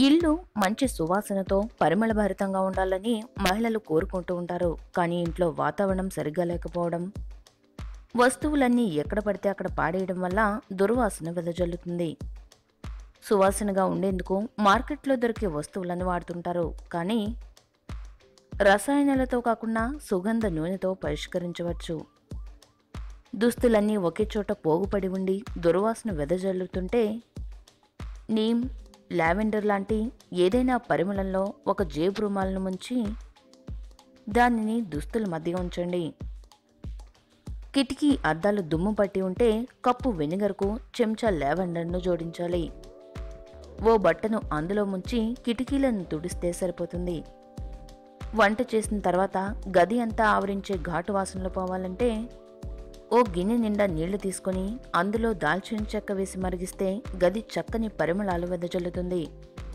ఇల్లు మంచి సువాసనతో పరిమళభరితంగా ఉండాలని మహిళలు కోరుకుంటూ ఉంటారు కానీ ఇంట్లో వాతావరణం సరిగ్గా లేకపోవడం వస్తువులన్నీ ఎక్కడ పడితే అక్కడ పాడేయడం వల్ల దుర్వాసన వెదజల్లుతుంది సువాసనగా ఉండేందుకు మార్కెట్లో దొరికే వస్తువులను వాడుతుంటారు కానీ రసాయనాలతో కాకుండా సుగంధ నూనెతో పరిష్కరించవచ్చు దుస్తులన్నీ ఒకే చోట పోగుపడి ఉండి దుర్వాసన వెదజల్లుతుంటే నీమ్ లావెండర్ లాంటి ఏదైనా పరిమళంలో ఒక జేబు రుమాలను ముంచి దానిని దుస్తుల మధ్య ఉంచండి కిటికీ అద్దాలు దుమ్ము పట్టి ఉంటే కప్పు వెనిగర్కు చెంచా లావెండర్ను జోడించాలి ఓ బట్టను అందులో ముంచి కిటికీలను తుడిస్తే సరిపోతుంది వంట చేసిన తర్వాత గది అంతా ఆవరించే ఘాటు వాసనలు పోవాలంటే ఓ గిన్నె నిండా నీళ్లు తీసుకొని అందులో దాల్చిన చెక్క వేసి మరిగిస్తే గది చక్కని పరిమళాలు వెదజల్లుతుంది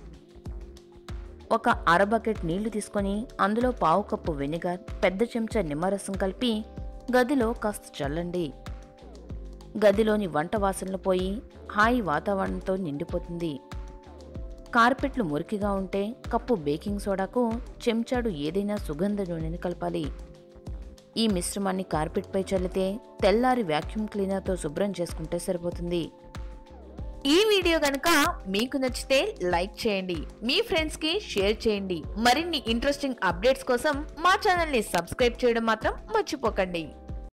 ఒక అర బకెట్ నీళ్లు తీసుకొని అందులో పావు కప్పు వెనిగర్ పెద్ద చెంచా నిమ్మరసం కలిపి గదిలో కాస్త చల్లండి గదిలోని వంట వాసనలు పోయి హాయి వాతావరణంతో నిండిపోతుంది కార్పెట్లు మురికిగా ఉంటే కప్పు బేకింగ్ సోడాకు చెంచాడు ఏదైనా సుగంధ నూనెని కలపాలి ఈ మిశ్రమాన్ని కార్పెట్పై చల్లితే తెల్లారి వ్యాక్యూమ్ క్లీనర్తో శుభ్రం చేసుకుంటే సరిపోతుంది ఈ వీడియో కనుక మీకు నచ్చితే లైక్ చేయండి మీ ఫ్రెండ్స్ కి షేర్ చేయండి మరిన్ని ఇంట్రెస్టింగ్ అప్డేట్స్ కోసం మా ఛానల్ ని సబ్స్క్రైబ్ చేయడం మాత్రం మర్చిపోకండి